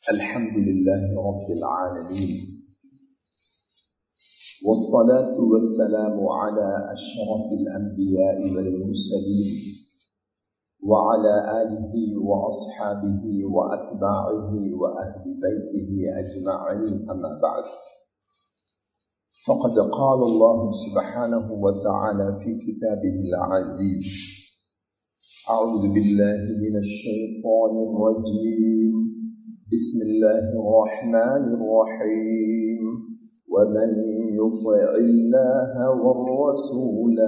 الحمد لله رب العالمين والصلاة والسلام على أشرف الأنبياء والمرسلين وعلى آله وأصحابه وأتباعه وأهل بيته أجمعين أما بعد فقد قال الله سبحانه وتعالى في كتابه العزيز أعوذ بالله من الشيطان الرجيم بسم الله الرحمن الرحيم ومن يطع الله والرسول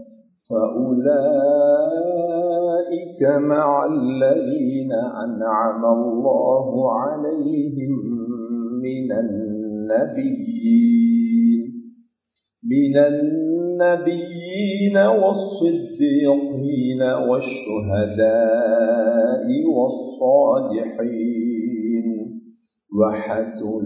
فأولئك مع الذين أنعم الله عليهم من النبيين من النبيين والصديقين والشهداء والصالحين وحسن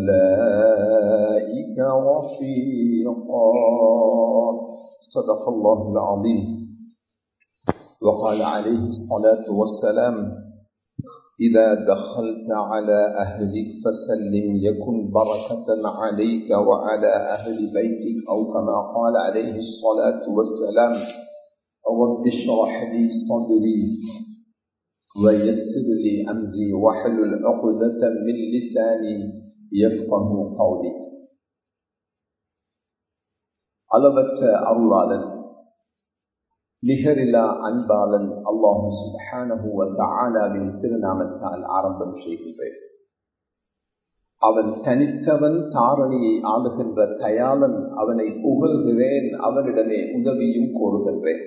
أولئك رفيقا صدق الله العظيم وقال عليه الصلاة والسلام إذا دخلت على أهلك فسلم يكن بركة عليك وعلى أهل بيتك أو كما قال عليه الصلاة والسلام رب اشرح لي صدري ويسر لي أمري واحلل عقدة من لساني يفقه قولي அளவற்ற அருளாளன் நிகரிலா அன்பாளன் அல்லாஹு சுபஹானஹுவ தஆலாவின் திருநாமத்தால் ஆரம்பம் செய்கின்றேன் அவன் தனித்தவன் தாரணியை ஆளுகின்ற தயாளன் அவனை புகழ்கிறேன் அவனிடமே உதவியும் கோருகின்றேன்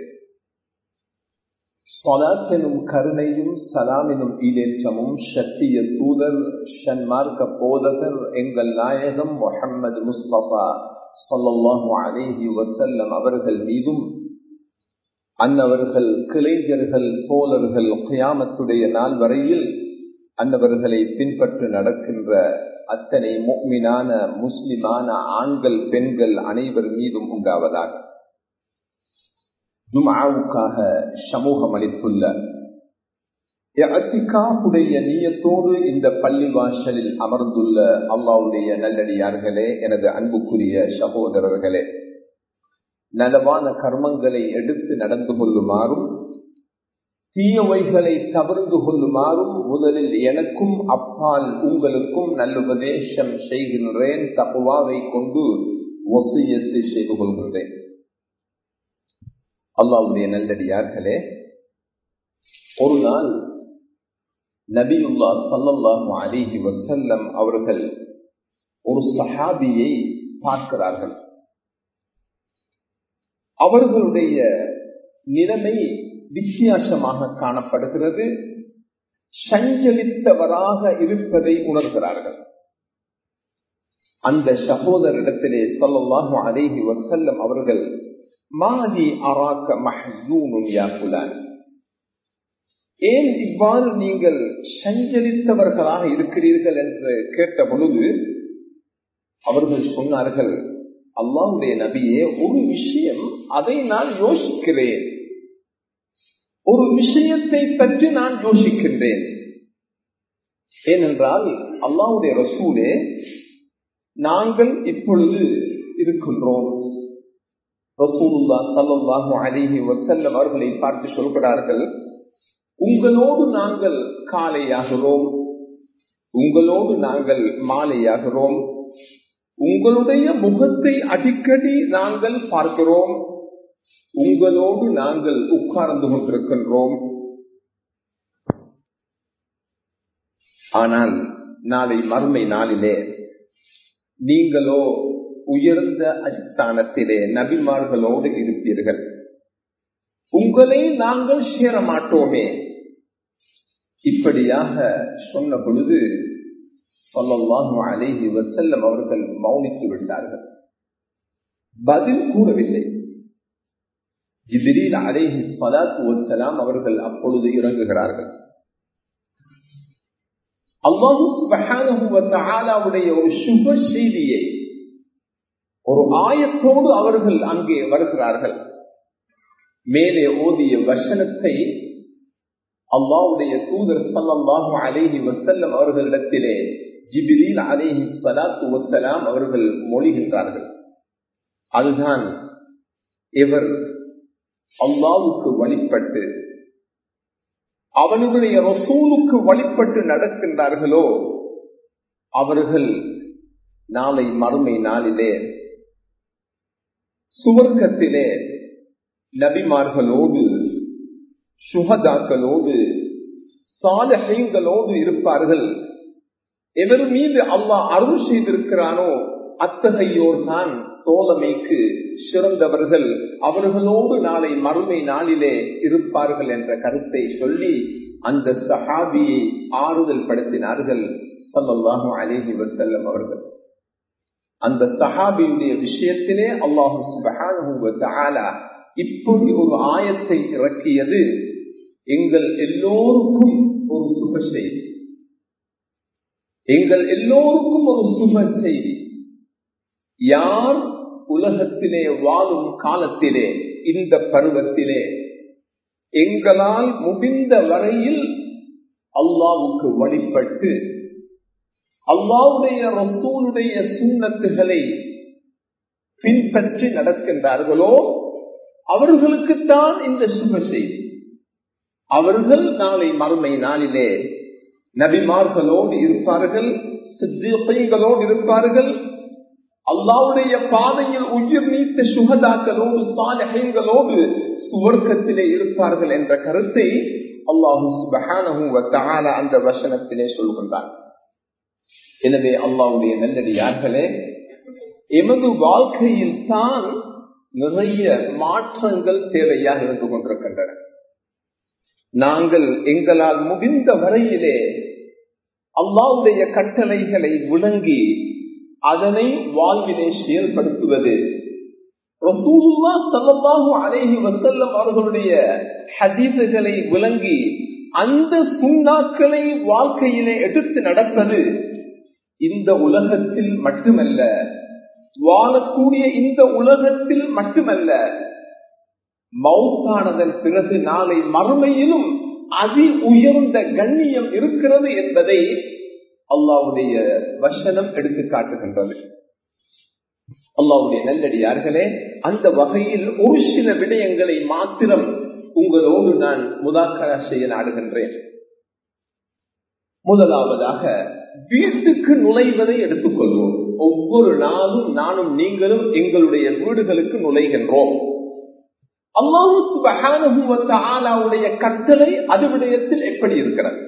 சொலாத்தெனும் கருணையும் சலாமெனும் ஈடேற்றமும் சத்திய தூதர் ஷன்மார்க்க போதகர் எங்கள் நாயகம் முகம்மது முஸ்தபா சொல்லல்லாஹு அலேஹி வசல்லம் அவர்கள் மீதும் அன்னவர்கள் கிளைஞர்கள் தோழர்கள் கியாமத்துடைய நாள் வரையில் அன்னவர்களை பின்பற்று நடக்கின்ற அத்தனை முக்மினான முஸ்லிமான ஆண்கள் பெண்கள் அனைவர் மீதும் உண்டாவதாக ஜுமாவுக்காக சமூகம் அளித்துள்ள அத்திகாவுடைய நீயத்தோடு இந்த பள்ளி வாசலில் அமர்ந்துள்ள அல்லாவுடைய நல்லடியார்களே எனது அன்புக்குரிய சகோதரர்களே நலவான கர்மங்களை எடுத்து நடந்து கொள்ளுமாறும் தீயவைகளை தவிர்த்து கொள்ளுமாறும் முதலில் எனக்கும் அப்பால் உங்களுக்கும் நல்லுபதேசம் செய்கின்றேன் தப்புவாவை கொண்டு ஒத்தியத்தை செய்து கொள்கின்றேன் அல்லாவுடைய நல்லடியார்களே ஒரு நாள் நபியுல்லா சல்லல்லாஹு அலிஹி வசல்லம் அவர்கள் ஒரு சஹாபியை பார்க்கிறார்கள் அவர்களுடைய நிலைமை வித்தியாசமாக காணப்படுகிறது சஞ்சலித்தவராக இருப்பதை உணர்கிறார்கள் அந்த சகோதரிடத்திலே சொல்லல்லாஹு அலேஹி வசல்லம் அவர்கள் மாதி அராக்க மஹூனும் யாக்குலான் ஏன் இவ்வாறு நீங்கள் சஞ்சலித்தவர்களாக இருக்கிறீர்கள் என்று கேட்ட பொழுது அவர்கள் சொன்னார்கள் அல்லாவுடைய நபியே ஒரு விஷயம் அதை நான் யோசிக்கிறேன் ஒரு விஷயத்தை பற்றி நான் யோசிக்கின்றேன் ஏனென்றால் அல்லாவுடைய ரசூலே நாங்கள் இப்பொழுது இருக்கின்றோம் ரசூலுல்லா சல்லாஹூ அலிஹி வசல்லம் அவர்களை பார்த்து சொல்கிறார்கள் உங்களோடு நாங்கள் காலையாகிறோம் உங்களோடு நாங்கள் மாலையாகிறோம் உங்களுடைய முகத்தை அடிக்கடி நாங்கள் பார்க்கிறோம் உங்களோடு நாங்கள் உட்கார்ந்து கொண்டிருக்கின்றோம் ஆனால் நாளை மறுமை நாளிலே நீங்களோ உயர்ந்த அஸ்தானத்திலே நபிமார்களோடு இருப்பீர்கள் உங்களை நாங்கள் சேர மாட்டோமே இப்படியாக சொன்ன பொழுது சொல்லல்லாஹு அலேஹி வசல்லம் அவர்கள் மௌனித்து விட்டார்கள் பதில் கூறவில்லை ஜிபிரில் அலேஹி சலாத்து வசலாம் அவர்கள் அப்பொழுது இறங்குகிறார்கள் அல்லாஹுடைய ஒரு சுப செய்தியை ஒரு ஆயத்தோடு அவர்கள் அங்கே வருகிறார்கள் மேலே ஓதிய வசனத்தை அல்லாவுடைய தூதர் சல்லாஹு அலேஹி வசல்லம் அவர்களிடத்திலே ஜிபிரில் அலேஹி சலாத்து வசலாம் அவர்கள் மொழிகின்றார்கள் அதுதான் இவர் அல்லாவுக்கு வழிபட்டு அவனுடைய ரசூலுக்கு வழிபட்டு நடக்கின்றார்களோ அவர்கள் நாளை மறுமை நாளிலே சுவர்க்கத்திலே நபிமார்களோடு சுகதாக்களோடு சாலகைங்களோடு இருப்பார்கள் எவர் மீது அல்லாஹ் அருள் செய்திருக்கிறானோ அத்தகையோர் தான் தோழமைக்கு சிறந்தவர்கள் அவர்களோடு நாளை மறுமை நாளிலே இருப்பார்கள் என்ற கருத்தை சொல்லி அந்த சஹாபியை ஆறுதல் படுத்தினார்கள் சல்லாஹூ அலேஹி வசல்லம் அவர்கள் அந்த சஹாபியுடைய விஷயத்திலே அல்லாஹு சுபஹான இப்படி ஒரு ஆயத்தை இறக்கியது எங்கள் எல்லோருக்கும் ஒரு சுப செய்தி எங்கள் எல்லோருக்கும் ஒரு சுப செய்தி யார் உலகத்திலே வாழும் காலத்திலே இந்த பருவத்திலே எங்களால் முடிந்த வரையில் அல்லாவுக்கு வழிபட்டு அல்லாவுடைய ரசூலுடைய சுண்ணத்துகளை பின்பற்றி நடக்கின்றார்களோ அவர்களுக்குத்தான் இந்த சுப செய்தி அவர்கள் நாளை மறுமை நாளிலே நபிமார்களோடு இருப்பார்கள் சித்திகளோடு இருப்பார்கள் அல்லாவுடைய பாதையில் உயிர் நீத்த சுகதாக்களோடு சாலகைகளோடு சுவர்க்கத்திலே இருப்பார்கள் என்ற கருத்தை அல்லாஹு அந்த வசனத்திலே சொல்கின்றார் எனவே அல்லாவுடைய நல்லடியார்களே எமது வாழ்க்கையில் தான் நிறைய மாற்றங்கள் தேவையாக இருந்து கொண்டிருக்கின்றன நாங்கள் எங்களால் முடிந்த வரையிலே அல்லாவுடைய கட்டளைகளை விளங்கி அதனை வாழ்விலே செயல்படுத்துவது ரசூலுல்லா சல்லல்லாஹு அலைஹி வஸல்லம் அவர்களுடைய ஹதீசுகளை விளங்கி அந்த சுண்ணாக்களை வாழ்க்கையிலே எடுத்து நடப்பது இந்த உலகத்தில் மட்டுமல்ல வாழக்கூடிய இந்த உலகத்தில் மட்டுமல்ல மௌத்தானதன் பிறகு நாளை மறுமையிலும் அதி உயர்ந்த கண்ணியம் இருக்கிறது என்பதை அல்லாவுடைய வசனம் எடுத்து காட்டுகின்றது அல்லாவுடைய நல்லடியார்களே அந்த வகையில் ஒரு சில விடயங்களை மாத்திரம் உங்களோடு நான் முதாக்கரா செய்ய நாடுகின்றேன் முதலாவதாக வீட்டுக்கு நுழைவதை எடுத்துக்கொள்வோம் ஒவ்வொரு நாளும் நானும் நீங்களும் எங்களுடைய வீடுகளுக்கு நுழைகின்றோம் அல்லாஹுடைய கட்டளை அது விடயத்தில் எப்படி இருக்கிறது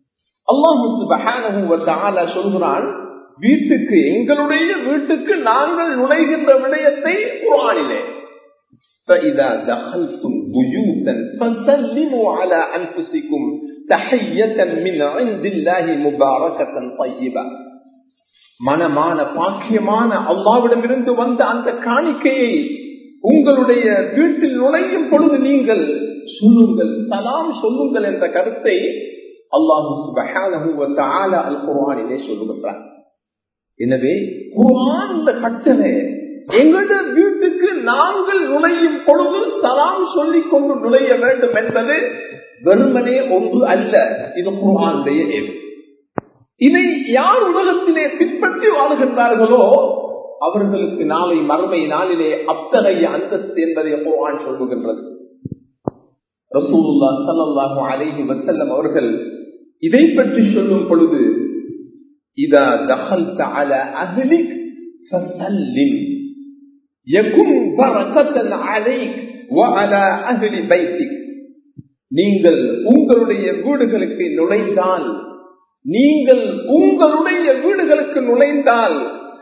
அல்லாஹு சொல்கிறான் வீட்டுக்கு எங்களுடைய வீட்டுக்கு நாங்கள் நுழைகின்ற விடயத்தை குரானிலே فإذا دخلتم بيوتا فسلموا على أنفسكم تحية من عند الله مباركة طيبة மனமான பாக்கியமான அல்லாவிடமிருந்து வந்த அந்த காணிக்கையை உங்களுடைய வீட்டில் நுழையும் பொழுது நீங்கள் சொல்லுங்கள் சலாம் சொல்லுங்கள் என்ற கருத்தை அல்லாஹு அல் குர்ஆனிலே சொல்லுகின்றார் எனவே குர்ஆன் இந்த கட்டளை எங்களுடைய வீட்டுக்கு நாங்கள் நுழையும் பொழுது சலாம் சொல்லிக் கொண்டு நுழைய வேண்டும் என்பது வெறுமனே ஒன்று அல்ல இது குர்ஆனுடைய இதை யார் உலகத்திலே பின்பற்றி வாழுகின்றார்களோ அவர்களுக்கு நாளை மறுமை நாளிலே அத்தகைய அந்தஸ்து என்பதை குர்ஆன் சொல்லுகின்றது ரசூலுல்லா ஸல்லல்லாஹு அலைஹி வஸல்லம் அவர்கள் இதை பற்றி சொல்லும் பொழுது இதா தகல்த அலா அஹ்லிக் ஃபஸல்லிம் யகுன் பரக்கத்தன் அலைக் வ அலா அஹ்லி பைத்திக் நீங்கள் உங்களுடைய வீடுகளுக்கு நுழைந்தால் நீங்கள் உங்களுடைய வீடுகளுக்கு நுழைந்தால்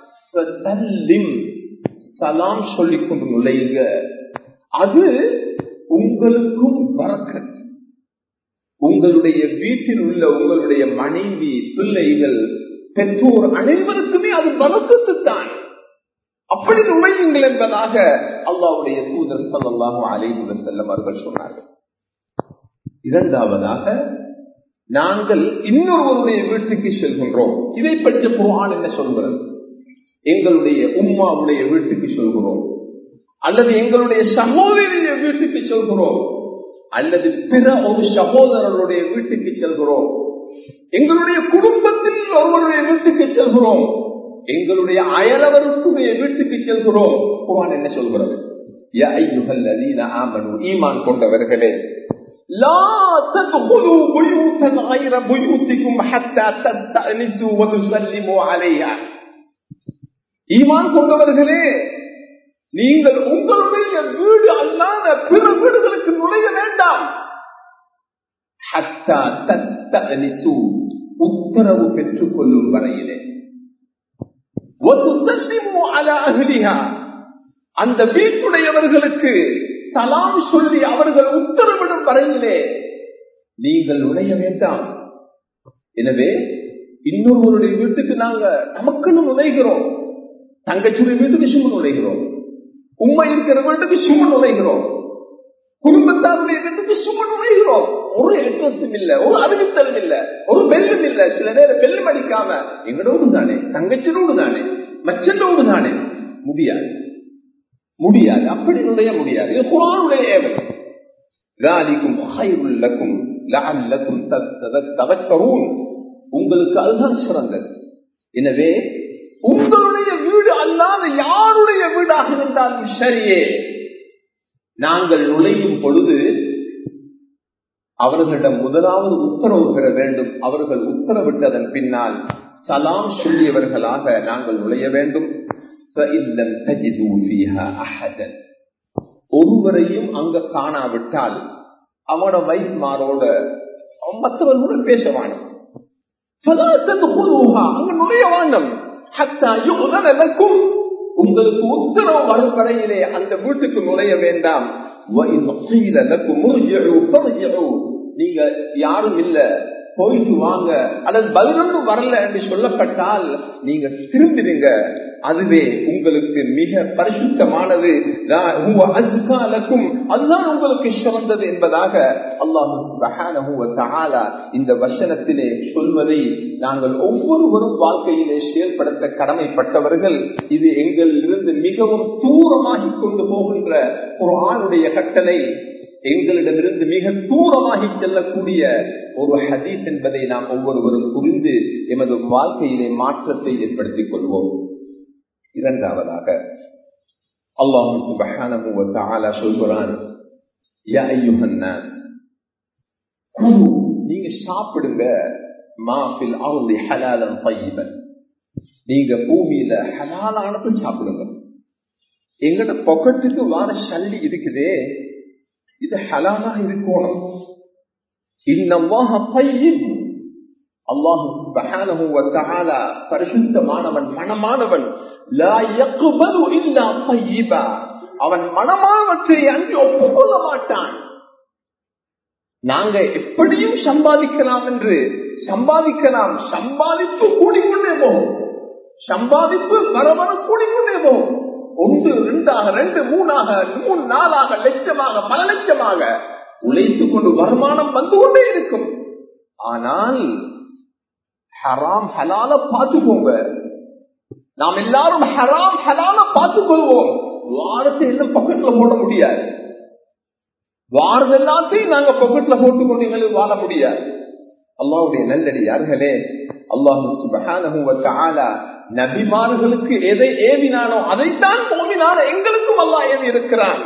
சலாம் சொல்லிக் கொண்டு நுழைங்க அது உங்களுக்கும் வரக்கத் உங்களுடைய வீட்டில் உள்ள உங்களுடைய மனைவி பிள்ளைகள் பெற்றோர் அனைவருக்குமே அது வரக்கத்து தான் அப்படி நுழையுங்கள் என்பதாக அல்லாவுடைய தூதர் சல்லாஹு அலைவுடன் செல்லம் அவர்கள் சொன்னார்கள் இரண்டாவதாக நாங்கள் இன்னொருவருடைய வீட்டுக்கு செல்கின்றோம் இதை பற்றி குரான் என்ன சொல்கிறது எங்களுடைய உம்மாவுடைய வீட்டுக்கு சொல்கிறோம் அல்லது எங்களுடைய சகோதரிய வீட்டுக்கு சொல்கிறோம் அல்லது பிற ஒரு சகோதரருடைய வீட்டுக்கு செல்கிறோம் எங்களுடைய குடும்பத்தில் ஒருவருடைய வீட்டுக்கு செல்கிறோம் எங்களுடைய அயலவருக்குடைய வீட்டுக்கு செல்கிறோம் குரான் என்ன சொல்கிறது யா ஐயுஹல் லதீன ஆமனு ஈமான் கொண்டவர்களே லா தத்குலு புயூதன் غير بيوتكم حتى تستأنسوا وتسلموا عليها ஈமான் கொண்டவர்களே நீங்கள் உங்களுடைய வீடு அல்லாத பிற வீடுகளுக்கு நுழைய வேண்டாம் ஹத்தா தத்தனிசு உத்தரவு பெற்றுக் கொள்ளும் வரையிலே அந்த வீட்டுடையவர்களுக்கு சலாம் சொல்லி அவர்கள் உத்தரவிடும் வரையிலே நீங்கள் நுழைய வேண்டாம் எனவே இன்னொருவருடைய வீட்டுக்கு நாங்க நமக்குன்னு நுழைகிறோம் தங்கச்சுடைய வீட்டுக்கு சும்மா நுழைகிறோம் உண்மை இருக்கிற வீட்டுக்கு சும்மா நுழைகிறோம் குடும்பத்தாருடைய வீட்டுக்கு சும்மா நுழைகிறோம் ஒரு அட்ரஸும் இல்ல ஒரு அறிவித்தலும் இல்ல ஒரு பெல்லும் இல்ல சில நேரம் பெல்லும் அடிக்காம எங்களோடு தானே தங்கச்சினோடு தானே மச்சனோடு தானே முடியாது முடியாது அப்படி நுழைய முடியாது இது குரானுடைய ஏவை ذلكم خير لكم لعلكم تذكرون உங்களுக்கு அதுதான் சிறந்தது எனவே உங்களுடைய வீடு அல்லாத யாருடைய வீடாக இருந்தாலும் சரியே நாங்கள் நுழையும் பொழுது அவர்களிடம் முதலாவது உத்தரவு பெற வேண்டும் அவர்கள் உத்தரவிட்டதன் பின்னால் சலாம் சொல்லியவர்களாக நாங்கள் நுழைய வேண்டும் ஒருவரையும் அங்க காணாவிட்டால் அவனோட வைஃப்மாரோட மற்றவர்களோட பேச வேணும் அங்க நுழைய வேண்டும் உங்களுக்கு உத்தரவு வரும் வரையிலே அந்த வீட்டுக்கு நுழைய வேண்டாம் நீங்க யாரும் இல்ல போயிட்டு வாங்க அல்லது பதிலொன்று வரல என்று சொல்லப்பட்டால் நீங்க திரும்பிடுங்க அதுவே உங்களுக்கு மிக பரிசுத்தமானது அதுதான் உங்களுக்கு சிறந்தது என்பதாக அல்லாஹு இந்த வசனத்திலே சொல்வதை நாங்கள் ஒவ்வொருவரும் வாழ்க்கையிலே செயல்படுத்த கடமைப்பட்டவர்கள் இது எங்களிலிருந்து மிகவும் தூரமாகி கொண்டு போகின்ற ஒரு ஆணுடைய கட்டளை எங்களிடமிருந்து மிக தூரமாகி செல்லக்கூடிய ஒரு ஹதீஸ் என்பதை நாம் ஒவ்வொருவரும் புரிந்து எமது வாழ்க்கையிலே மாற்றத்தை ஏற்படுத்திக் கொள்வோம் இரண்டாவதாக அல்லாஹு சுபஹானஹு வ தஆலா சொல்கிறான் யா அய்யுஹன்னாஸ் குலு நீங்க சாப்பிடுங்க மா ஃபில் அர்தி ஹலாலன் தய்யிபன் நீங்க பூமியில ஹலாலானது சாப்பிடுங்க எங்கட பொக்கெட்டுக்கு வார சல்லி இருக்குதே இது ஹலாலா இருக்கணும் இன்னமாக பையின் அல்லாஹு சுபஹானஹு வ தஆலா பரிசுத்தமானவன் மனமானவன் லா யக்பலு இல்லா தய்யிபா அவன் மனமானவற்றை அங்கே ஒப்புக்கொள்ள மாட்டான் நாங்க எப்படியும் சம்பாதிக்கலாம் என்று சம்பாதிக்கலாம் சம்பாதிப்பு கூடிக்கொண்டே போகும் சம்பாதிப்பு வர வர கூடிக்கொண்டே போகும் ஒன்று ரெண்டாக ரெண்டு மூணாக மூணு நாளாக லட்சமாக பல லட்சமாக உழைத்துக் கொண்டு வருமானம் வந்து கொண்டே இருக்கும் ஆனால் ஹராம் ஹலால பார்த்துக்கோங்க நாம் எல்லாரும் ஹராம் ஹலால பார்த்துக் கொள்வோம் வாரத்தை எல்லாம் பக்கெட்ல போட முடியாது வாரது எல்லாத்தையும் நாங்க பக்கெட்ல போட்டுக் கொண்டு எங்களுக்கு வாழ முடியாது அல்லாவுடைய நல்லடி யார்களே அல்லாஹு நபிமார்களுக்கு எதை ஏவினானோ அதைத்தான் போவினான எங்களுக்கும் அல்லா ஏவி இருக்கிறான்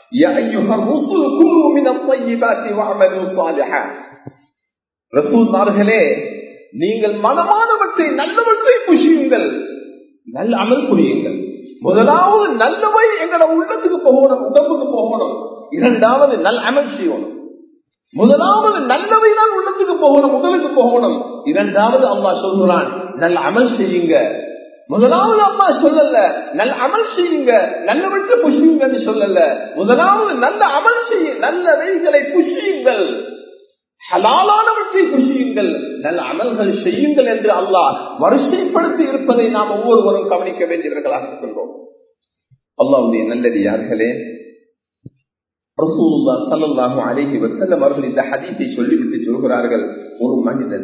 ரசூல்மார்களே நீங்கள் மனமானவற்றை நல்லவற்றை புஷியுங்கள் நல்ல அமல் புரியுங்கள் முதலாவது நல்லவை எங்களோட உள்ளத்துக்கு போகணும் உடம்புக்கு போகணும் இரண்டாவது நல் அமல் செய்யணும் முதலாவது நல்லவை தான் உள்ளத்துக்கு போகணும் உடலுக்கு போகணும் இரண்டாவது அம்மா சொல்கிறான் நல்ல அமல் செய்யுங்க முதலாவது அம்மா சொல்லல நல்ல அமல் செய்யுங்க நல்லவற்றை புஷியுங்கன்னு சொல்லல முதலாவது நல்ல அமல் செய்ய நல்லவைகளை புஷியுங்கள் ஹலாலானவற்றை புஷியுங்கள் நல்ல அமல்கள் செய்யுங்கள் என்று அல்லாஹ் வரிசைப்படுத்தி இருப்பதை நாம் ஒவ்வொருவரும் கவனிக்க வேண்டியவர்களாக இருக்கின்றோம் அல்லாவுடைய நல்லது யார்களே ரசூலுல்லா சல்லல்லாஹு அலைஹி வஸல்லம் அவர்கள் இந்த ஹதீஸை சொல்லிவிட்டு சொல்கிறார்கள் ஒரு மனிதன்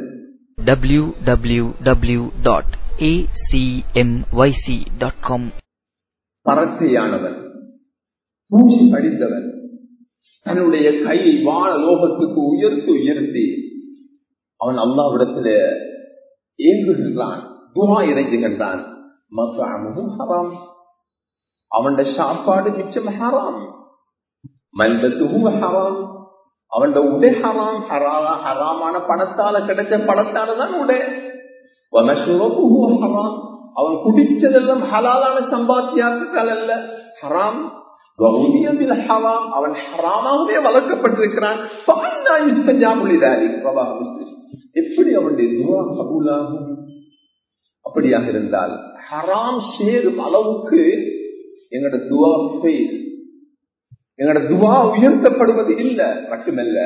www.acmyc.com பரட்டையானவன் பூசி படித்தவன் தன்னுடைய கையை வான லோகத்துக்கு உயர்த்தி உயர்த்தி அவன் அல்லாவிடத்துல ஏங்குகின்றான் துவா இறங்குகின்றான் மசாமும் ஹராம் அவன் சாப்பாடு மிச்சம் ஹராம் மல்பத்துவும் ஹராம் அவன் உடை ஹராம் ஹராமா ஹராமான பணத்தால கிடைச்ச பணத்தால தான் உடை ஹராம் அவன் குடிச்சதெல்லாம் ஹலாலான சம்பாத்தியாக்கள் அல்ல ஹராம் ஹராம் அவன் ஹராமாகவே வளர்க்கப்பட்டிருக்கிறான் எப்படி அவனுடைய துவா கபூலாகும் அப்படியாக இருந்தால் ஹராம் சேரும் அளவுக்கு எங்களோட துவா ஃபெயில் எங்களோட துவா உயர்த்தப்படுவது இல்ல மட்டுமல்ல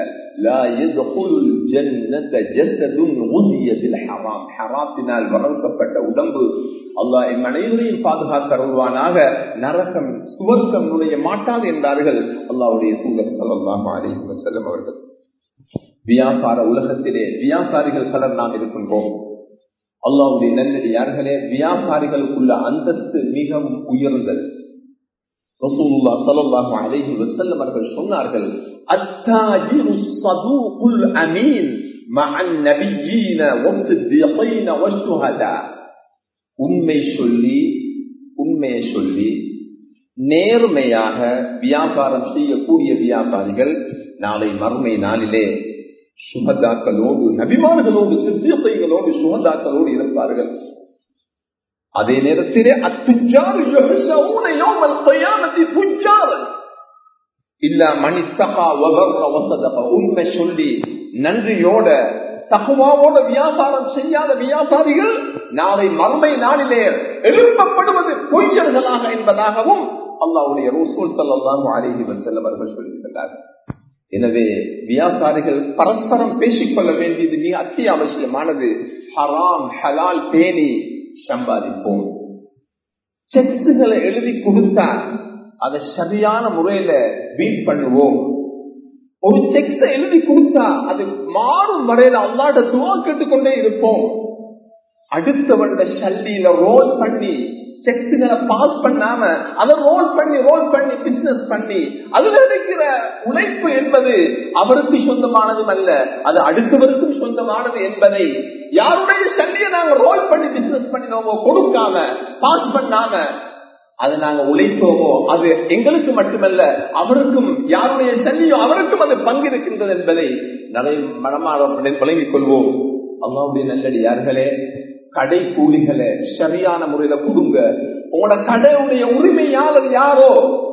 ஹராத்தினால் வளர்க்கப்பட்ட உடம்பு அல்லாஹ் என் அனைவரையும் பாதுகாத்தருவானாக நரகம் சுவர்க்கம் நுழைய மாட்டாது என்றார்கள் அல்லாவுடைய தூதர் சல்லாஹ் அலி வசல்லம் அவர்கள் வியாபார உலகத்திலே வியாபாரிகள் பலர் நாம் இருக்கின்றோம் அல்லாவுடைய நல்லடியார்களே வியாபாரிகளுக்குள்ள அந்தஸ்து மிகவும் உயர்ந்தது ரசூலுல்லா ஸல்லல்லாஹு அலைஹி வஸல்லம் அவர்கள் சொன்னார்கள் அத்தாஜிரு ஸதூகுல் அமீன் مع النبيين والصديقين والشهداء உண்மை சொல்லி உண்மையை சொல்லி நேர்மையாக வியாபாரம் செய்யக்கூடிய வியாபாரிகள் நாளை மறுமை நாளிலே சுகதாக்களோடு நபிமார்களோடு சித்தியத்தைகளோடு சுகதாக்களோடு இருப்பார்கள் அதே நேரத்திலே அத்துஜார் இல்ல மணித்தகா உண்மை சொல்லி நன்றியோட தகுவாவோட வியாபாரம் செய்யாத வியாபாரிகள் நாளை மறுமை நாளிலே எழுப்பப்படுவது பொய்யர்களாக என்பதாகவும் அல்லாவுடைய ரசூல் சல்லாஹு அலிஹி வசல்லம் அவர்கள் சொல்லியிருக்கிறார்கள் எனவே வியாபாரிகள் பரஸ்பரம் பேசிக்கொள்ள வேண்டியது மிக அத்தியாவசியமானது ஹராம் ஹலால் பேணி சம்பாதிப்போம் செக்குகளை எழுதி கொடுத்தா அதை சரியான முறையில பீட் பண்ணுவோம் ஒரு செக்ஸ எழுதி கொடுத்தா அது மாறும் வரையில அல்லாட துவா கேட்டுக்கொண்டே இருப்போம் அடுத்தவண்ட சல்லியில ரோல் பண்ணி செக்ஸுகளை பாஸ் பண்ணாம அதை ரோல் பண்ணி ரோல் பண்ணி பிசினஸ் பண்ணி அதுல இருக்கிற உழைப்பு என்பது அவருக்கு சொந்தமானதும் அல்ல அது அடுத்தவருக்கும் சொந்தமானது என்பதை யாருடைய சல்லியை நாங்க ரோல் பண்ணி பிசினஸ் பண்ணினோமோ கொடுக்காம பாஸ் பண்ணாம அது நாங்க உழைப்போமோ அது எங்களுக்கு மட்டுமல்ல அவருக்கும் யாருடைய சல்லியோ அவருக்கும் அது பங்கு இருக்கின்றது என்பதை நிறைய மனமாக விளங்கிக் கொள்வோம் அம்மாவுடைய நல்லடி யார்களே கடை கூலிகளை சரியான முறையில கொடுங்க உங்களோட கடையுடைய உரிமையாளர் யாரோ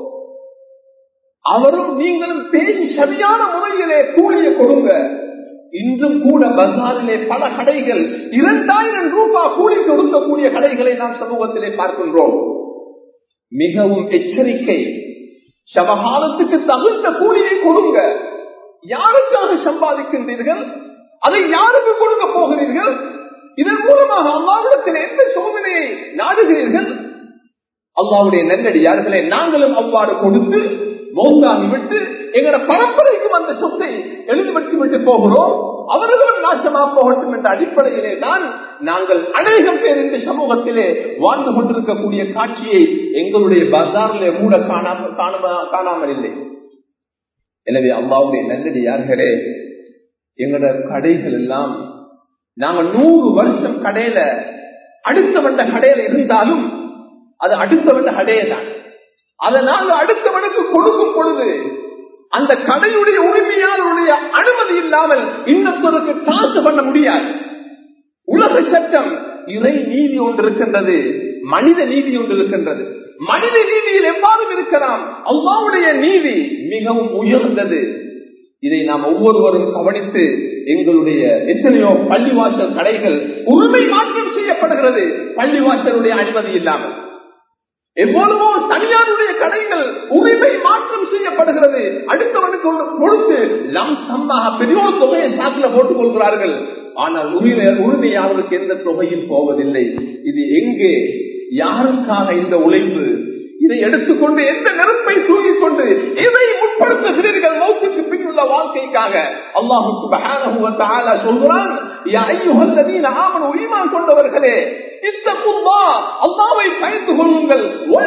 அவரும் நீங்களும் பேசி சரியான முறையிலே கூலிய கொடுங்க இன்றும் கூட பசாரிலே பல கடைகள் இரண்டாயிரம் ரூபாய் கூலி கொடுக்கக்கூடிய கடைகளை நாம் சமூகத்திலே பார்க்கின்றோம் மிகவும் எச்சரிக்கை சமகாலத்துக்கு தகுந்த கூலியை கொடுங்க யாருக்காக சம்பாதிக்கின்றீர்கள் அதை யாருக்கு கொடுக்க போகிறீர்கள் இதன் மூலமாக அல்லாவிடத்தில் எந்த சோதனையை நாடுகிறீர்கள் அல்லாவுடைய நெல்லடியார்களே நாங்களும் அவ்வாறு கொடுத்து மௌத்தாகி விட்டு எங்களோட பரம்பரைக்கும் அந்த சொத்தை எழுதிவிட்டு விட்டு போகிறோம் அவர்களும் நாசமா போகட்டும் என்ற அடிப்படையிலே தான் நாங்கள் அநேகம் பேர் இந்த சமூகத்திலே வாழ்ந்து கொண்டிருக்கக்கூடிய காட்சியை எங்களுடைய பஜாரிலே மூட காணாம காணாமல் இல்லை எனவே அல்லாவுடைய நல்லடியார்களே எங்களோட கடைகள் எல்லாம் நாங்க நூறு வருஷம் கடையில அடுத்தவண்ட கடையில இருந்தாலும் அது அடுத்தவண்ட கடையை தான் அதை நாங்க அடுத்தவனுக்கு கொடுக்கும் பொழுது அந்த கடையுடைய உரிமையாளருடைய அனுமதி இல்லாமல் இன்னொருத்தருக்கு காசு பண்ண முடியாது உலக சட்டம் இறை நீதி ஒன்று இருக்கின்றது மனித நீதி ஒன்று இருக்கின்றது மனித நீதியில் எவ்வாறு இருக்கலாம் அவ்வாவுடைய நீதி மிகவும் உயர்ந்தது இதை நாம் ஒவ்வொருவரும் கவனித்து எங்களுடைய எத்தனையோ பள்ளிவாசல் கடைகள் உரிமை மாற்றம் செய்யப்படுகிறது பள்ளிவாசலுடைய அனுமதி இல்லாமல் எவ்வளவோ தனியாருடைய கடைகள் உரிமை மாற்றம் செய்யப்படுகிறது அடுத்தவனுக்கு கொடுத்து லம் சம்மாக பெரிய ஒரு தொகையை சாக்கில போட்டுக் கொள்கிறார்கள் ஆனால் உரிமை உரிமையாளருக்கு எந்த தொகையும் போவதில்லை இது எங்கே யாருக்காக இந்த உழைப்பு இதை எடுத்துக்கொண்டு எந்த நெருப்பை தூங்கிக் கொண்டு இதை முற்படுத்துகிறீர்கள் மௌத்துக்கு பின்னுள்ள வாழ்க்கைக்காக அல்லாஹு சொல்கிறான் ஈமான் கொண்டவர்களே அல்லாவை பயந்து கொள்ளுங்கள்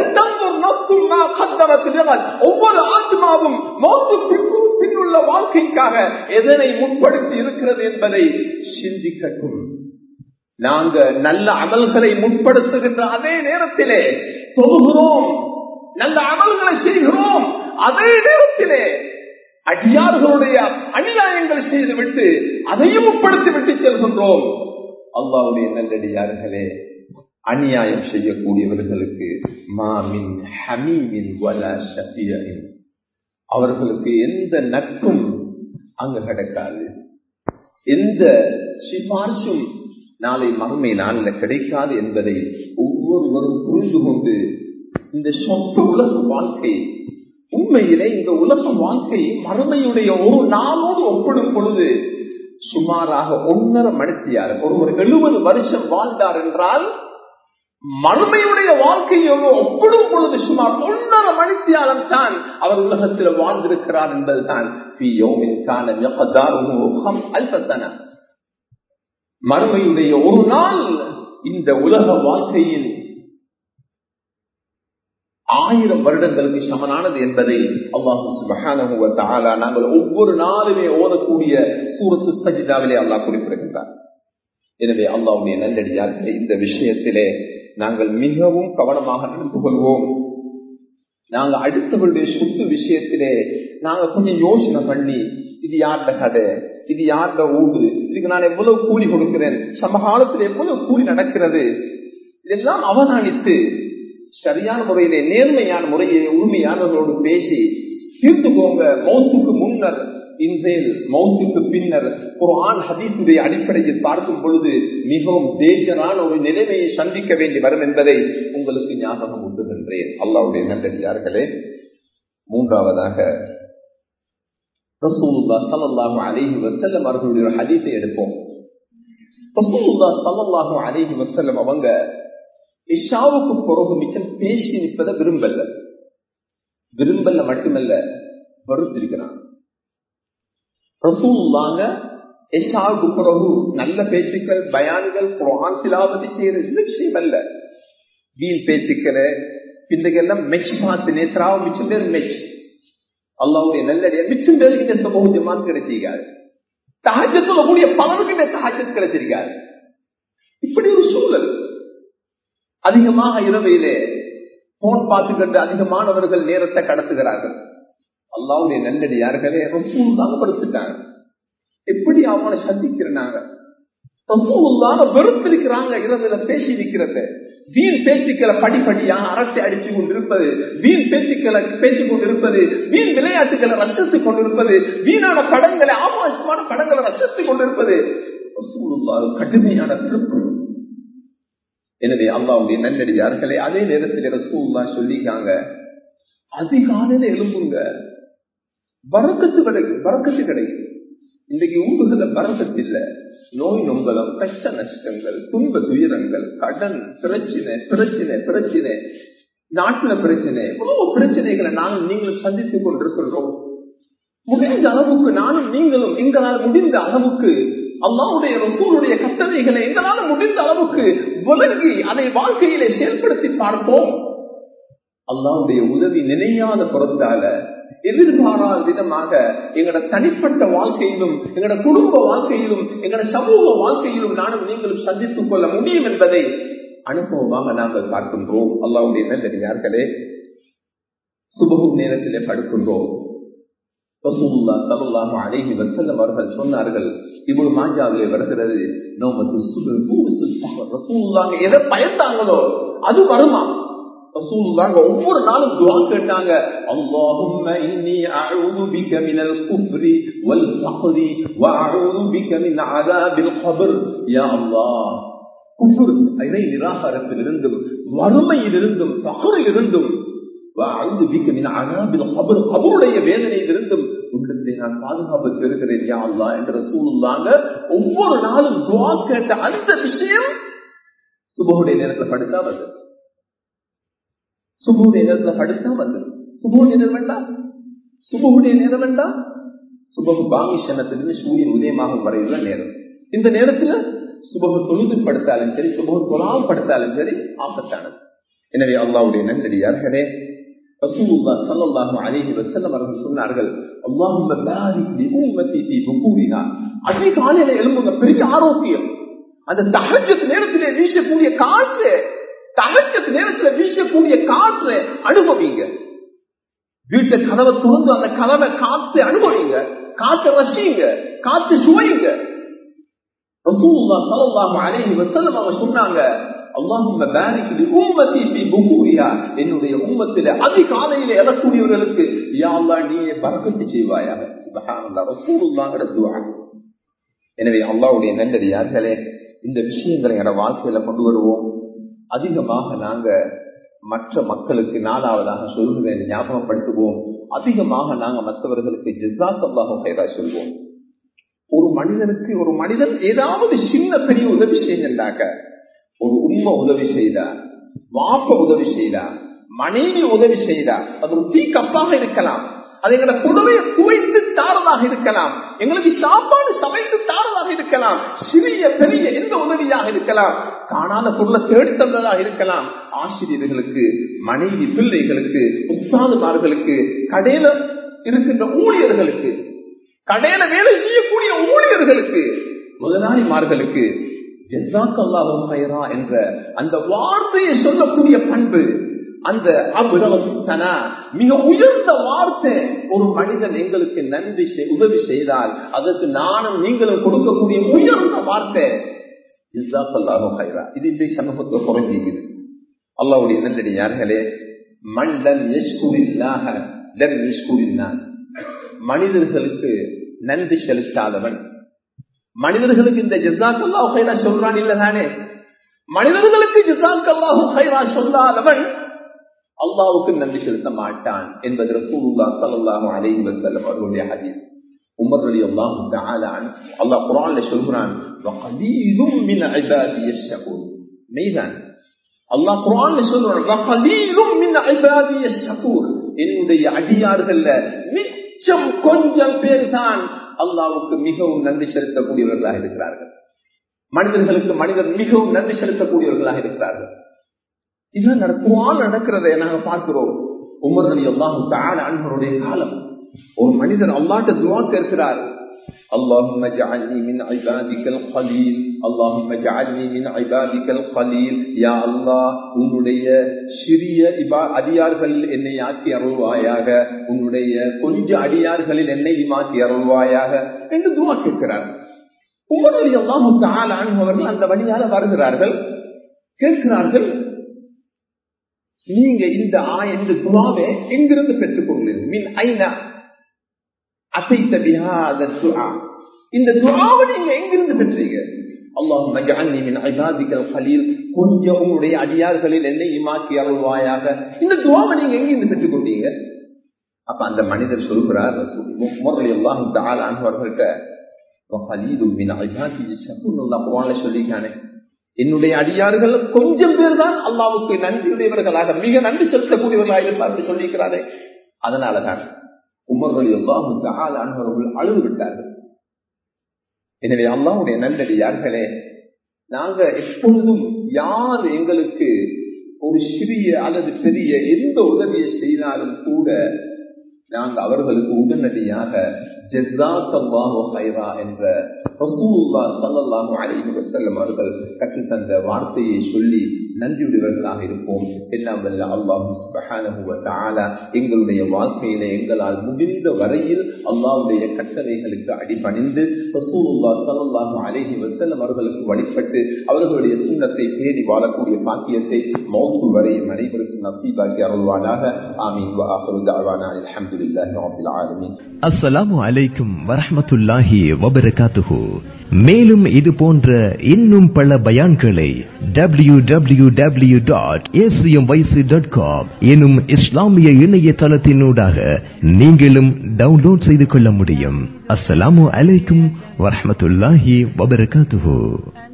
ஒவ்வொரு ஆத்மாவும் மௌத்துக்கு பின்னுள்ள வாழ்க்கைக்காக எதனை முற்படுத்தி இருக்கிறது என்பதை சிந்திக்கட்டும் நாங்க நல்ல அமல்களை முற்படுத்துகின்ற அதே நேரத்திலே தொழுகிறோம் நல்ல அமல்களை செய்கிறோம் அதே நேரத்திலே அடியார்களுடைய அநியாயங்கள் செய்துவிட்டு அதையும் முற்படுத்தி விட்டு செல்கின்றோம் அல்லாவுடைய நல்லடியார்களே அநியாயம் செய்யக்கூடியவர்களுக்கு மாமின் ஹமீமின் வல சத்தியின் அவர்களுக்கு எந்த நட்பும் அங்கு கிடைக்காது எந்த சிபார்சும் நாளை மறுமை நாளில் கிடைக்காது என்பதை ஒவ்வொருவரும் புரிந்து கொண்டு இந்த சொந்த உலக வாழ்க்கை உண்மையிலே இந்த உலக வாழ்க்கை மறுமையுடைய ஒரு நாளோடு ஒப்பிடும் பொழுது சுமாராக ஒன்னரை மணித்தியார் ஒருவர் எழுபது வருஷம் வாழ்ந்தார் என்றால் மறுமையுடைய வாழ்க்கையோடு ஒப்பிடும் பொழுது சுமார் ஒன்னரை மணித்தியாலம் தான் அவர் உலகத்தில் வாழ்ந்திருக்கிறார் என்பதுதான் மறுமையுடைய ஒரு நாள் இந்த உலக வாழ்க்கையில் ஆயிரம் வருடங்களுக்கு சமனானது என்பதை அல்லாஹு சுபகான நாங்கள் ஒவ்வொரு நாளுமே ஓதக்கூடிய சூரத்து சஜிதாவிலே அல்லாஹ் குறிப்பிடுகின்றார் எனவே அல்லாவுடைய நல்லடியார்களே இந்த விஷயத்திலே நாங்கள் மிகவும் கவனமாக நடந்து கொள்வோம் நாங்க அடுத்தவருடைய சொத்து விஷயத்திலே நாங்க கொஞ்சம் யோசனை பண்ணி இது யார்ட கடை இது யார்ட ஊடு இதுக்கு நான் எவ்வளவு கூலி கொடுக்கிறேன் சமகாலத்தில் எவ்வளவு கூலி நடக்கிறது இதெல்லாம் அவதானித்து சரியான முறையிலே நேர்மையான முறையை உரிமையானவர்களோடு பேசி தீர்த்து போங்க மௌத்துக்கு முன்னர் இன்றையில் மௌத்துக்கு பின்னர் ஒரு ஆண் ஹதீசுடைய அடிப்படையில் பார்க்கும் பொழுது மிகவும் தேஜரான ஒரு நிலைமையை சந்திக்க வேண்டி வரும் என்பதை உங்களுக்கு ஞாபகம் ஊட்டுகின்றேன் அல்லாவுடைய நல்லடியார்களே மூன்றாவதாக ரசூலுல்லா சல்லாஹு அலிஹி வசல்லம் அவர்களுடைய ஒரு ஹதீஸை எடுப்போம் ரசூலுல்லா சல்லாஹு அலிஹி வசல்லம் அவங்க இஷாவுக்கு பிறகு மிச்சம் பேசி நிற்பதை விரும்பல விரும்பல மட்டுமல்ல வருத்திருக்கிறான் ரசூல்லாங்க இஷாவுக்கு பிறகு நல்ல பேச்சுக்கள் பயான்கள் குரான் சிலாபதி செய்யறது விஷயம் அல்ல வீண் பேச்சுக்களை பின்னுக்கெல்லாம் மெச் பார்த்து நேற்றாவும் மிச்சம் பேர் மெச் அல்லாவுடைய நல்லடியா மிச்சம் பேருக்கு இந்த சமூக ஜமாத் கிடைச்சிருக்காரு தாஜத்துல கூடிய பலருக்கு இந்த தாஜத் கிடைச்சிருக்காரு இப்படி ஒரு சூழல் அதிகமாக இரவையிலே போன் பார்த்துக்கிட்டு அதிகமானவர்கள் நேரத்தை கடத்துகிறார்கள் அல்லாவுடைய நல்லடியார்களே ரசூல் தான் படுத்துட்டாங்க எப்படி அவனை சந்திக்கிறாங்க ரசூலுல்லான வெறுத்திருக்கிறாங்க இரவுல பேசி இருக்கிறது வீண் பேச்சுக்களை படிப்படியாக அரசை அடிச்சு கொண்டிருப்பது வீண் பேச்சுக்களை பேசிக் கொண்டிருப்பது வீண் விளையாட்டுகளை ரசித்துக் கொண்டிருப்பது வீணான படங்களை ஆபாசமான படங்களை ரசித்துக் கொண்டிருப்பது கடுமையான திருப்பு எனவே அல்லாவுடைய நன்னடியார்களே அதே நேரத்தில் ரசூல்லா சொல்லிக்காங்க அதிகாலையில எழும்புங்க வரக்கத்து கிடைக்கும் வரக்கத்து கிடைக்கும் இன்றைக்கு ஊடுகள வரக்கத்து இல்ல நோய் நொங்கலம் கஷ்ட நஷ்டங்கள் துன்ப துயரங்கள் கடன் பிரச்சனை பிரச்சனை பிரச்சனை நாட்டுல பிரச்சனை எவ்வளவு பிரச்சனைகளை நானும் நீங்களும் சந்தித்துக் கொண்டிருக்கின்றோம் முடிந்த அளவுக்கு நானும் நீங்களும் எங்களால் முடிந்த அளவுக்கு அல்லாவுடைய ரசூலுடைய கட்டளைகளை எங்களால் முடிந்த அளவுக்கு விளங்கி அதை வாழ்க்கையிலே செயல்படுத்தி பார்ப்போம் அல்லாவுடைய உதவி நினையாத பொறுத்தால எதிர்பாராத விதமாக எங்களோட தனிப்பட்ட வாழ்க்கையிலும் எங்களோட குடும்ப வாழ்க்கையிலும் எங்களோட சமூக வாழ்க்கையிலும் நானும் நீங்களும் சந்தித்துக் கொள்ள முடியும் என்பதை அனுபவமாக நாங்கள் பார்க்கின்றோம் அல்லாவுடைய நல்லடியார்களே சுபகும் நேரத்திலே படுக்கின்றோம் அழகி வசல்லம் அவர்கள் சொன்னார்கள் இவ்வளவு மாஞ்சாவிலே வருகிறது எதை பயந்தாங்களோ அது வருமா ஒவ்வொரு நாளும் துவா கேட்டாங்க اللهم اني اعوذ بك من الكفر والفقر واعوذ بك من عذاب القبر يا الله குஃபுர் இணை நிராகாரத்திலிருந்தும் வறுமையிலிருந்தும் பகரிலிருந்தும் அவருடைய வேதனையிலிருந்தும் உங்களிடத்தை நான் பாதுகாப்பு பெறுகிறேன் யா அல்லா என்ற சூழ்நிலாங்க ஒவ்வொரு நாளும் துவா கேட்ட அந்த விஷயம் சுபகுடைய நேரத்தில் படுத்தா வந்து சுபகுடைய நேரத்தில் படுத்தா வந்து சுபகுடைய நேரம் வேண்டாம் சுபகுடைய நேரம் வேண்டாம் சுபகு பாமிஷனத்திலிருந்து சூரியன் உதயமாகும் வரையுள்ள நேரம் இந்த நேரத்தில் சுபகு தொழுது படுத்தாலும் சரி சுபகு தொழால் படுத்தாலும் சரி ஆபத்தானது எனவே அல்லாவுடைய நன்றடியார்களே ரசூலுல்லா ஸல்லல்லாஹு அலைஹி வஸல்லம் அவர்கள் சொன்னார்கள் அல்லாஹும்ம பாரிக் லி உம்மத்தி ஃபீ புகூரினா அதிகாலையில எழும்புங்க பெரிய ஆரோக்கியம் அந்த தஹஜ்ஜத் நேரத்திலே வீசக்கூடிய காற்று தஹஜ்ஜத் நேரத்திலே வீசக்கூடிய காற்று அனுபவிங்க வீட்டை கதவை திறந்து அந்த கதவை காத்து அனுபவிங்க காத்து ரசிங்க காத்து சுவைங்க ரசூலுல்லா ஸல்லல்லாஹு அலைஹி வஸல்லம் அவங்க சொன்னாங்க அல்லாஹும்ம பாரிக் லி உம்மத்தி ஃபீ புகூரிஹா என்னுடைய உம்மத்திலே அதிகாலையிலே எழக்கூடியவர்களுக்கு யா அல்லாஹ் நீயே பரக்கத்து செய்வாயாக சுப்ஹானல்லாஹ் ரசூலுல்லாஹ்ங்கற துஆ எனவே அல்லாஹ்வுடைய நல்லடியார்களே இந்த விஷயங்களை எங்க வாழ்க்கையில கொண்டு வருவோம் அதிகமாக நாங்க மற்ற மக்களுக்கு நாலாவதாக சொல்கிறேன் ஞாபகப்படுத்துவோம் அதிகமாக நாங்க மற்றவர்களுக்கு ஜிசாத் அல்லாஹ் கைதா சொல்வோம் ஒரு மனிதனுக்கு ஒரு மனிதன் ஏதாவது சின்ன பெரிய உதவி செய்யுங்கண்டாக்க ஒரு உண்மை உதவி செய்தா வாப்ப உதவி செய்தா மனைவி உதவி செய்தா அது ஒரு தீ கப்பாக இருக்கலாம் அது எங்களை புடவையை துவைத்து தாரதாக இருக்கலாம் எங்களுக்கு சாப்பாடு சமைத்து தாரதாக இருக்கலாம் சிறிய பெரிய எந்த உதவியாக இருக்கலாம் காணாத பொருளை தேடி தந்ததாக இருக்கலாம் ஆசிரியர்களுக்கு மனைவி பிள்ளைகளுக்கு உஸ்தாதுமார்களுக்கு கடையில இருக்கின்ற ஊழியர்களுக்கு கடையில வேலை செய்யக்கூடிய ஊழியர்களுக்கு முதலாளிமார்களுக்கு என்ற அந்த வார்த்தையை சொல்லக்கூடிய பண்பு அந்த அபிரவத்தனா மிக உயர்ந்த வார்த்தை ஒரு மனிதன் எங்களுக்கு நன்றி உதவி செய்தால் அதற்கு நானும் நீங்களும் கொடுக்கக்கூடிய உயர்ந்த வார்த்தை இது இந்த சமூகத்தை குறைஞ்சிக்குது அல்லாவுடைய நல்லடி யார்களே மண்டன் மனிதர்களுக்கு நன்றி செலுத்தாதவன் மனிதர்களுக்கு இந்த ஜிசாக்கல்லா ஹைரா சொல்றான் இல்லதானே மனிதர்களுக்கு ஜிசாக்கல்லாஹு ஹைரா சொல்லாதவன் அல்லாவுக்கு நன்றி செலுத்த மாட்டான் என்பது ரசூலுல்லா ஸல்லல்லாஹு அலைஹி வஸல்லம் அவர்களுடைய ஹதீஸ் உமர் ரலியல்லாஹு தஆலா அல்லாஹ் குர்ஆன்ல சொல்றான் வகலீலும் மின் இபாதிய ஷகூர் மெய்தான் அல்லாஹ் குர்ஆன்ல சொல்றான் வகலீலும் மின் இபாதிய ஷகூர் என்னுடைய அடியார்கள்ல மிச்சம் கொஞ்சம் பேர் தான் அல்லாவுக்கு மிகவும் நன்றி செலுத்தக்கூடியவர்களாக இருக்கிறார்கள் மனிதர்களுக்கு மனிதர் மிகவும் நன்றி செலுத்தக்கூடியவர்களாக இருக்கிறார்கள் இதுதான் நடக்குவால் நடக்கிறதை நாங்க பார்க்கிறோம் உமர் அலி அல்லாஹு தாழ அன்பருடைய காலம் ஒரு மனிதர் அல்லாட்ட துவா கேட்கிறார் اللهم اجعلني من عبادك القليل اللهم اجعلني من عبادك القليل يا الله உன்னுடைய சிறிய அடியார்களில் என்னை ஆக்கி அருள்வாயாக உன்னுடைய கொஞ்ச அடியார்களில் என்னை மாற்றி அருள்வாயாக என்று துவா கேட்கிறார் உமர் அலி அல்லாஹு தாழ அவர்கள் அந்த வழியால வருகிறார்கள் கேட்கிறார்கள் நீங்க இந்த ஆய இந்த துவாவை எங்கிருந்து பெற்றுக் கொள்ளுங்கள் மின் ஐநா அசைத்த பிஹாத துஆ இந்த துஆவை நீங்க எங்கிருந்து பெற்றீங்க அல்லாஹும் மஜஅல்னி மின் இபாதிக்கல் கலீல் கொஞ்சம் உங்களுடைய அடியார்களில் என்னை இமாக்கி அருள்வாயாக இந்த துவாவை நீங்க எங்கிருந்து பெற்றுக் கொண்டீங்க அப்ப அந்த மனிதர் சொல்கிறார் முரளி அல்லாஹு தால் அவர்கள்ட்ட சொல்லிக்கானே என்னுடைய அடியார்கள் கொஞ்சம் பேர் தான் அல்லாவுக்கு நன்றியுடையவர்களாக மிக நன்றி செலுத்தக்கூடியவர்களாக இருப்பார்கள் சொல்லியிருக்கிறாரே அதனாலதான் உமர்கள் அல்லாஹுக்கு ஆளானவர்கள் அழுது விட்டார்கள் எனவே அல்லாவுடைய நல்லடியார்களே நாங்க எப்பொழுதும் யார் எங்களுக்கு ஒரு சிறிய அல்லது பெரிய எந்த உதவியை செய்தாலும் கூட நாங்க அவர்களுக்கு உடனடியாக என்ற அவர்கள் கற்றுத்தந்த வார்த்தையை சொல்லி நன்றியுடையவர்களாக இருப்போம் எல்லாம் வல்ல அல்லாஹு எங்களுடைய வாழ்க்கையில எங்களால் முடிந்த வரையில் அல்லாவுடைய கட்டளைகளுக்கு அடிபணிந்து ரசூலுல்லா சல்லாஹு அலேஹி வசல்லம் அவர்களுக்கு வழிபட்டு அவர்களுடைய சுண்ணத்தை தேடி வாழக்கூடிய பாக்கியத்தை மௌத்து வரை அனைவருக்கும் நசீபாக்கி அருள்வானாக ஆமீன் அலமதுல்லாஹி ரபில் ஆலமீன் அஸ்ஸலாமு அலைக்கும் வரஹமத்துல்லாஹி வபரகாத்துஹு மேலும் இது போன்ற இன்னும் பல பயான்களை W W W dot dot com எனும் இஸ்லாமிய இணையதளத்தினூடாக நீங்களும் டவுன்லோட் செய்து கொள்ள முடியும் அஸ்ஸலாமு அலைக்கும் வரஹமத்துல்லாஹி வபரகாத்துஹு